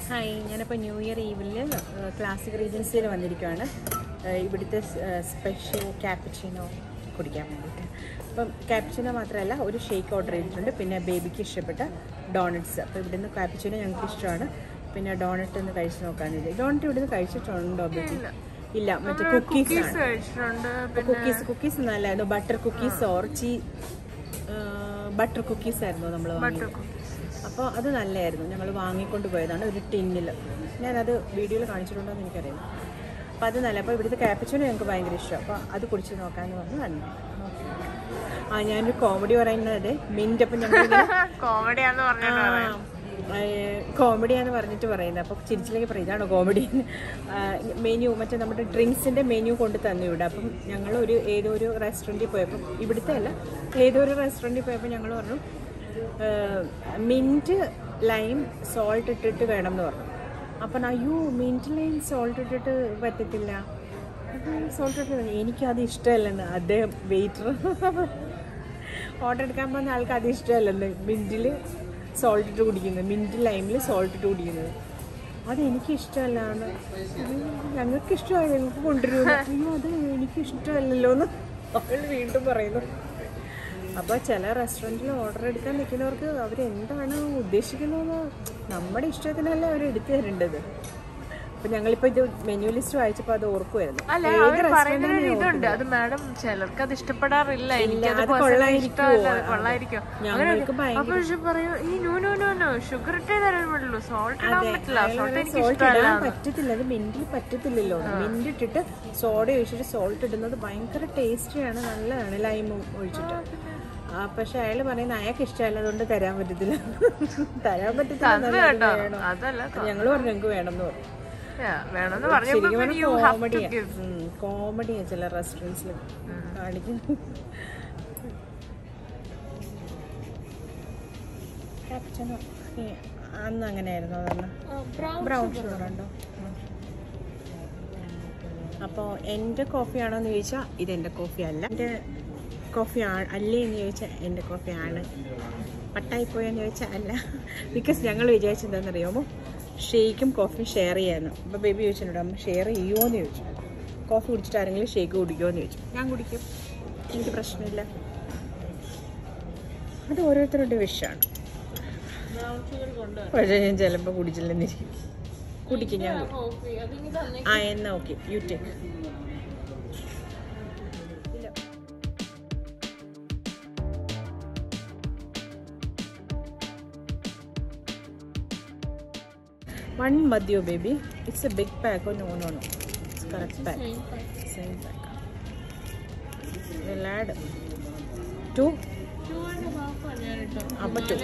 Hi ഞാനിപ്പോൾ new year ഈവിൽ classic റീജൻസിയിൽ വന്നിരിക്കുകയാണ് ഏഹ് ഇവിടുത്തെ സ്പെഷ്യൽ ക്യാപ്പച്ചിനോ കുടിക്കാൻ വേണ്ടിയിട്ട് അപ്പം ക്യാപ്പച്ചിനോ മാത്രമല്ല ഒരു ഷേക്ക് ഓർഡർ ചെയ്തിട്ടുണ്ട് പിന്നെ ബേബിക്ക് ഇഷ്ടപ്പെട്ട ഡോണറ്റ്സ് അപ്പോൾ ഇവിടുന്ന് ക്യാപ്പച്ചിനോ ഞങ്ങൾക്ക് ഇഷ്ടമാണ് പിന്നെ ഡോണറ്റ് ഒന്ന് കഴിച്ച് നോക്കാനില്ല ഡോണറ്റ് ഇവിടുന്ന് കഴിച്ചിട്ടുണ്ടോ ബേബി ഇല്ല മറ്റേ കുക്കീസ് ആണ് കഴിച്ചിട്ടുണ്ട് കുക്കീസ് കുക്കീസ് നല്ലതായിരുന്നു butter cookies or cheese butter cookies ആയിരുന്നു നമ്മൾ വാങ്ങിയത് അപ്പോൾ അത് നല്ലതായിരുന്നു ഞങ്ങൾ വാങ്ങിക്കൊണ്ട് പോയതാണ് ഒരു ടിന്നിൽ ഞാനത് വീഡിയോയിൽ കാണിച്ചിട്ടുണ്ടോ എന്ന് എനിക്കറിയാം അപ്പോൾ അത് നല്ല അപ്പോൾ ഇവിടുത്തെ ക്യാപ്പച്ചിനോ ഞങ്ങൾക്ക് ഭയങ്കര ഇഷ്ടം അപ്പോൾ അത് കുടിച്ച് നോക്കാമെന്ന് പറഞ്ഞ് വന്നു ആ ഞാനൊരു കോമഡി പറയുന്നത് മിൻ്റ് അപ്പം ഞങ്ങൾ കോമഡിയാന്ന് പറഞ്ഞു കോമഡിയാന്ന് പറഞ്ഞിട്ട് പറയുന്നത് അപ്പോൾ ചിരിച്ചിലേക്ക് പറയും ഇതാണോ കോമഡി മെനു മറ്റേ നമ്മുടെ ഡ്രിങ്ക്സിൻ്റെ മെനു കൊണ്ട് തന്നു ഇവിടെ അപ്പം ഞങ്ങൾ ഒരു ഏതോ ഒരു റെസ്റ്റോറൻറ്റിൽ പോയപ്പം ഇവിടുത്തെ അല്ല ഏതോ ഒരു റെസ്റ്റോറൻറ്റിൽ പോയപ്പോൾ ഞങ്ങൾ പറഞ്ഞു മിൻറ്റ് ലൈം സോൾട്ട് ഇട്ടിട്ട് വേണം എന്ന് പറഞ്ഞു അപ്പം അയ്യോ മിൻറ്റ് ലൈം സോൾട്ട് ഇട്ടിട്ട് പറ്റത്തില്ല സോൾട്ട് ഇട്ടിട്ട് എനിക്കത് ഇഷ്ടമല്ലെന്ന് അദ്ദേഹം വെയിറ്റർ ഓർഡർ എടുക്കാൻ പോകുന്ന ആൾക്ക് അത് ഇഷ്ടമല്ലെന്ന് മിൻറ്റിൽ സോൾട്ട് ഇട്ട് കുടിക്കുന്നത് മിൻറ്റ് ലൈമിൽ സോൾട്ട് ഇട്ട് കുടിക്കുന്നത് അത് എനിക്ക് ഇഷ്ടമല്ല എന്ന് ഞങ്ങൾക്ക് ഇഷ്ടമായി ഞങ്ങൾക്ക് കൊണ്ടുവരുന്നു അയ്യോ അത് എനിക്ക് ഇഷ്ടമല്ലല്ലോ എന്ന് അവൾ വീണ്ടും പറയുന്നു അപ്പോൾ ചില റെസ്റ്റോറൻറ്റിൽ ഓർഡർ എടുക്കാൻ നിൽക്കുന്നവർക്ക് അവരെന്താണ് ഉദ്ദേശിക്കുന്നതെന്ന് നമ്മുടെ ഇഷ്ടത്തിനല്ല അവർ എടുത്തു തരേണ്ടത് അപ്പം ഞങ്ങളിപ്പോൾ ഇത് മെനു ലിസ്റ്റ് വായിച്ചപ്പോൾ അത് ഓർക്കുമായിരുന്നു അല്ല ഏത് അവര് പറയുന്ന റെസ്റ്റോറൻറ്റിൽ ഒരു ഇതുണ്ട് അത് മാഡം ചിലർക്ക് അത് ഇഷ്ടപ്പെടാറില്ല എനിക്ക് അത് അത് personally കൊള്ളായിരിക്കുമോ? ഇഷ്ടമല്ല അത് കൊള്ളായിരിക്കും ഞങ്ങൾക്ക് ഭയങ്കര അപ്പൊ പക്ഷെ പറയും ഈ no no no no sugar ഇട്ടേ തരാൻ പറ്റുള്ളൂ സോൾട്ട് ഇടാൻ പറ്റില്ല സോൾട്ട് എനിക്ക് സോൾട്ട് ഇഷ്ടമല്ല ഇടാൻ പറ്റത്തില്ല അത് മിൻറ്റിൽ പറ്റത്തില്ലല്ലോ മിൻറ്റ് ഇട്ടിട്ട് സോഡ ഒഴിച്ചിട്ട് സോൾട്ട് ഇടുന്നത് ഭയങ്കര ടേസ്റ്റിയാണ് നല്ലതാണ് ലൈമും ഒഴിച്ചിട്ട് ആ പക്ഷെ അയാൾ പറയുന്നത് അയാൾക്ക് ഇഷ്ടമല്ല അതുകൊണ്ട് തരാൻ പറ്റത്തില്ല തരാൻ പറ്റത്തില്ല എന്നല്ല, അത് കേട്ടോ വേണം അതല്ല ഞങ്ങൾ പറഞ്ഞു ഞങ്ങൾക്ക് വേണമെന്ന് പറഞ്ഞു Yeah, വേണമെന്ന് പറഞ്ഞപ്പോ ശരിക്കും പിന്നെ you have to കോമഡിയാ give. കോമഡിയാ ചില റെസ്റ്റോറൻറ്റ്സിൽ കാണിക്കുന്നു Cappuccino. ഏ, അന്ന് അങ്ങനെയായിരുന്നു അതന്ന് ബ്രൗൺ ഷുഗർ ഉണ്ടോ അപ്പോൾ എൻ്റെ കോഫിയാണോ എന്ന് ചോദിച്ചാൽ ഇതെൻ്റെ കോഫി അല്ല എൻ്റെ കോഫി അല്ലേ എന്ന് ചോദിച്ചാൽ എൻ്റെ കോഫിയാണ് പട്ടായിപ്പോയെന്ന് ചോദിച്ചാൽ അല്ല ബിക്കോസ് ഞങ്ങൾ വിചാരിച്ചെന്താണെന്നറിയാമോ ഷേക്കും കോഫിയും ഷെയർ ചെയ്യാമെന്ന് അപ്പോൾ ബേബി ചോദിച്ചിട്ടുണ്ട് അമ്മ ഷെയർ ചെയ്യുമോ എന്ന് ചോദിച്ചു കോഫി കുടിച്ചിട്ട് ആരെങ്കിലും ഷേക്ക് കുടിക്കുമോ എന്ന് ചോദിച്ചു ഞാൻ കുടിക്കും എനിക്ക് പ്രശ്നമില്ല അത് ഓരോരുത്തരുടെ വിഷമാണ് പക്ഷേ ഞാൻ ചിലപ്പോൾ കുടിച്ചില്ലെന്നിരിക്കും കുടിക്കും ഞാൻ കുടിക്കും. ആ എന്നാ ഓക്കെ യു ടേക്ക് വൺ മതിയോ baby it's a big pack no no no it's correct pack same pack will add to അപ്പോൾ ടു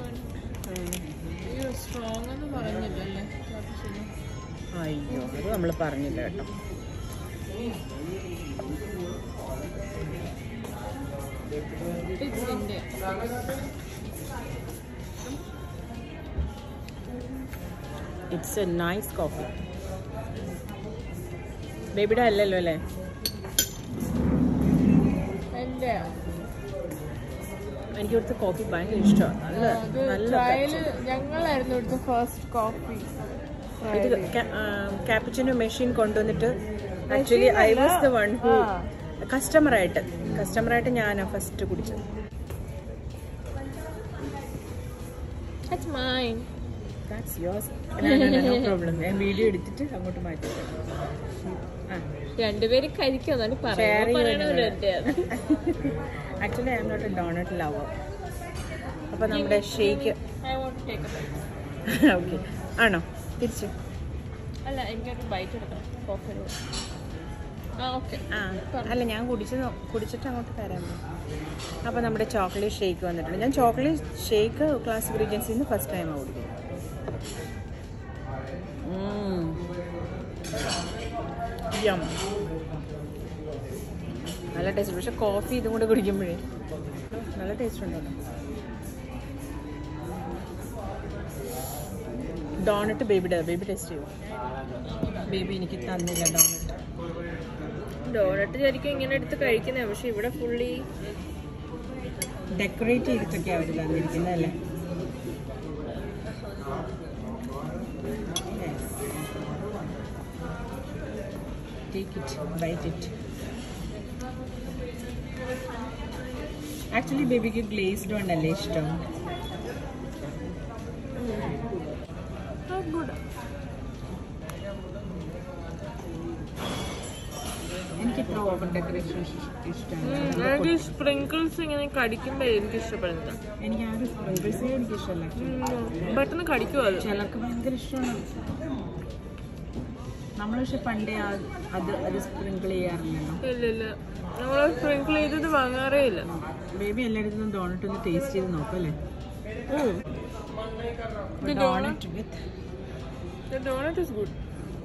സ്ട്രോങ് എന്ന് പറഞ്ഞില്ലല്ലേ അയ്യോ അത് നമ്മൾ പറഞ്ഞില്ല കേട്ടോ ഇറ്റ്സ് എ നൈസ് കോഫി ബേബിയുടെ അല്ലല്ലോ അല്ലേ എന്റെ എനിക്ക് ഇവിടുത്തെ കോഫി ഭയങ്കര ഇഷ്ടമാണ് നല്ല നല്ല ട്രയല് ഞങ്ങളായിരുന്നു ഇവിടുത്തെ ഫസ്റ്റ് കോഫി ഇത് ക്യാപ്പച്ചിനോ മെഷീൻ കൊണ്ടുവന്നിട്ട് actually I was the one who കസ്റ്റമറായിട്ട് കസ്റ്റമറായിട്ട് ഞാനാണ് ഫസ്റ്റ് കുടിച്ചത് That's mine. That's yours no problem ഞാൻ വീഡിയോ എടുത്തിട്ട് അങ്ങോട്ട് മാറ്റി ആ രണ്ടുപേര് കഴിക്കും എന്നാണ് ഷെയർ പറയുന്നത് actually I am not a doughnut lover അപ്പോൾ നമ്മുടെ shake I want to take a bite. Okay ആണോ തിരിച്ചു അല്ല എനിക്കൊരു ബൈറ്റ് എടുക്കണം കോഫി ആ ഓക്കെ ആ അല്ല ഞാൻ കുടിച്ച് നോ- കുടിച്ചിട്ട് അങ്ങോട്ട് തരാൻ അപ്പോൾ നമ്മുടെ ചോക്ലേറ്റ് ഷേക്ക് വന്നിട്ടുണ്ട് ഞാൻ ചോക്ലേറ്റ് ഷേക്ക് ക്ലാസിക് റീജൻസിൽ നിന്ന് ഫസ്റ്റ് ടൈമാണ് കുടിക്കുന്നത് ഉം. Yum. നല്ല ടേസ്റ്റ് പക്ഷെ കോഫി ഇതും കൂടെ കുടിക്കുമ്പോഴേ നല്ല ടേസ്റ്റ് ഉണ്ടോ ഡോണറ്റ് ബേബിയുടെ ബേബി ടേസ്റ്റ് ചെയ്യും ബേബി എനിക്ക് തന്നില്ല ഡോണറ്റ് ഡോണറ്റ് ശരിക്കും ഇങ്ങനെ എടുത്ത് കഴിക്കുന്നേ പക്ഷെ ഇവിടെ ഫുള്ളി ഡെക്കറേറ്റ് ചെയ്തിട്ടൊക്കെ അവർ തന്നിരിക്കുന്നത് അല്ലേ take it bite it actually ബേബിക്ക് ഗ്ലേസ്ഡ് കൊണ്ടല്ലേ ഇഷ്ടം ഗുഡ് എനിക്ക് ഇത്ര ഓവർ ഡെക്കറേഷൻ ഇഷ്ടമാണ് എനിക്ക് സ്പ്രിങ്കിൾസ് ഇങ്ങനെ കടിക്കുമ്പോ എനിക്ക് ഇഷ്ടപ്പെടുന്നില്ല എനിക്ക് ആ ഒരു സ്പ്രിങ്കിൾസേ എനിക്ക് ഇഷ്ടമല്ല ഉം, പെട്ടെന്ന് കടിക്കുമോ അത് ചിലർക്ക് ഭയങ്കര ഇഷ്ടമാണ് നമ്മൾ പക്ഷെ പണ്ടേ ആ- അത് അത് സ്പ്രിങ്കിൾ ചെയ്യാറില്ലല്ലോ ഇല്ല ഇല്ല നമ്മൾ സ്പ്രിങ്കിൾ ചെയ്തത് വാങ്ങാറേ ഇല്ല ബേബി എല്ലായിടത്തും ഡോണറ്റ് ഒന്ന് ടേസ്റ്റ് ചെയ്ത് നോക്കും അല്ലേ doughnut with doughnut is good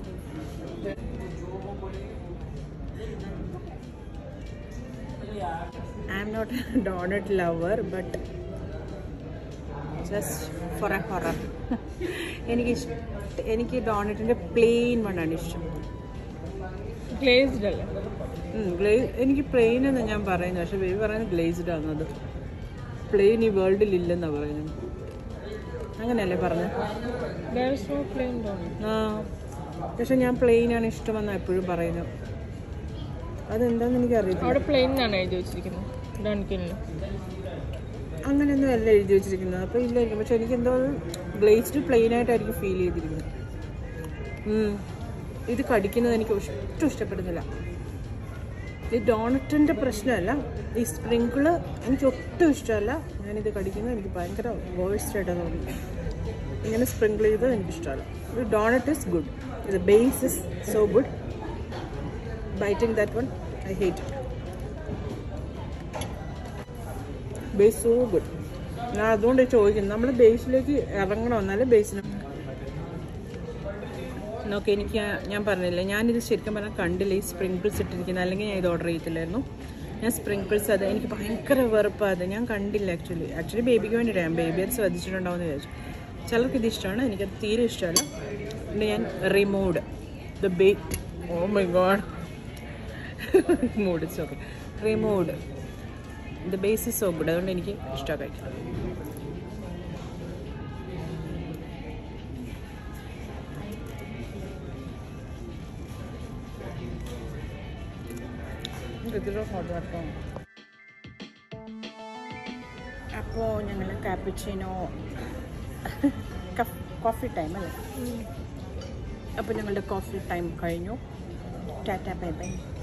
I am not a doughnut lover but just for a horror എനിക്ക് ഇഷ്ട എനിക്ക് ഡോണറ്റിൻ്റെ പ്ലെയിൻ വണ്ണാണ് ഇഷ്ടം ഗ്ലേസ്ഡ് അല്ലേ ഗ്ലേ എനിക്ക് പ്ലെയിൻ എന്ന് ഞാൻ പറയുന്നത് പക്ഷെ ബേബി പറയുന്നത് ഗ്ലേസ്ഡ് ആണ് അത് പ്ലെയിൻ ഈ വേൾഡിൽ ഇല്ലെന്നാണ് പറയുന്നത് അങ്ങനെയല്ലേ പറഞ്ഞത് There is no plain donut. ആ പക്ഷെ ഞാൻ പ്ലെയിൻ ആണ് ഇഷ്ടമെന്നാണ് എപ്പോഴും പറയുന്നത് അതെന്താന്ന് എനിക്കറിയത്തില്ല അവിടെ പ്ലെയിൻ എന്നാണ് എഴുതി വെച്ചിരിക്കുന്നത് ഡൺകിനിൽ അങ്ങനെയൊന്നും അല്ല എഴുതി വെച്ചിരിക്കുന്നത് അപ്പോൾ ഇല്ലായിരിക്കും പക്ഷെ എനിക്ക് എന്തോ ഗ്ലേസ്ഡ് പ്ലെയിൻ ആയിട്ടായിരിക്കും ഫീൽ ചെയ്തിരിക്കുന്നത് ഉം. ഇത് കടിക്കുന്നത് എനിക്ക് ഒട്ടും ഇഷ്ടപ്പെടുന്നില്ല ഈ ഡോണറ്റിൻ്റെ പ്രശ്നമല്ല ഈ സ്പ്രിങ്കിള് എനിക്ക് ഒട്ടും ഇഷ്ടമല്ല ഞാനിത് കടിക്കുന്നത് എനിക്ക് ഭയങ്കര വേഴ്സ്റ്റ് ആയിട്ടാണ് തോന്നി ഇങ്ങനെ സ്പ്രിങ്കിൾ ചെയ്തത് എനിക്ക് ഇഷ്ടമല്ല ഡോണറ്റ് ഇസ് ഗുഡ് ഇത് base is so good biting that one I hate it base so good ഞാൻ അതുകൊണ്ട് ചോദിക്കുന്നു നമ്മൾ ബേസിലേക്ക് ഇറങ്ങണം എന്നാലും ബേസിന് നോക്കെ എനിക്ക് ഞാൻ പറഞ്ഞില്ലേ ഞാനിത് ശരിക്കും പറഞ്ഞാൽ കണ്ടില്ല ഈ സ്പ്രിങ്കിൾസ് ഇട്ടിരിക്കുന്നത് അല്ലെങ്കിൽ ഞാൻ ഇത് ഓർഡർ ചെയ്തില്ലായിരുന്നു ഞാൻ സ്പ്രിങ്കിൾസ് അത് എനിക്ക് ഭയങ്കര വെറുപ്പാണ് അത് ഞാൻ കണ്ടില്ല ആക്ച്വലി ആക്ച്വലി ബേബിക്ക് വേണ്ടിയിട്ട് ഞാൻ ബേബി അത് ശ്രദ്ധിച്ചിട്ടുണ്ടാവും എന്ന് വിചാരിച്ചു ചിലർക്ക് ഇത് ഇഷ്ടമാണ് എനിക്കത് തീരെ ഇഷ്ടമല്ല പിന്നെ ഞാൻ removed the bake oh my god mood it's okay removed the base is so good അതുകൊണ്ട് എനിക്ക് ഇഷ്ടമാണ് കഴിക്കാൻ അപ്പോൾ ഞങ്ങൾ കാപ്പിച്ചിനോ കോഫി ടൈം അല്ലേ അപ്പോൾ ഞങ്ങളുടെ കോഫി ടൈം കഴിഞ്ഞു ടാറ്റ ബൈ ബൈ